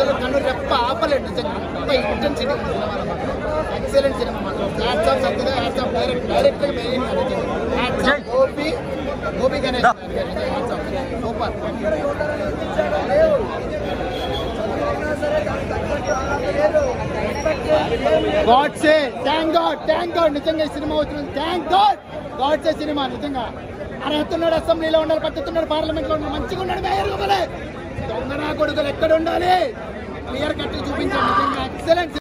అసలు కన్ను రెప్ప ఆపలేదు నిజంగా అంత ఇంటెన్సిటీ ఎక్సలెంట్ సినిమా మాత్రం hats off Satyadev hats off direct direct గా main hats off Gopi Gopi Ganesh hats off super Godse thank God thank God నిజంగా ఈ సినిమా వచ్చింది థ్యాంక్ గాడ్ గాడ్సే సినిమా నిజంగా అరే ఎత్తున్నాడు అసెంబ్లీలో ఉండాలి పట్టుతున్నాడు పార్లమెంట్ లో ఉండాలి మంచిగా ఉన్నాడు మేయర్ దొంగ నా కొడుకులు ఎక్కడ ఉండాలి క్లియర్ కట్ చూపించాడు నిజంగా ఎక్సలెంట్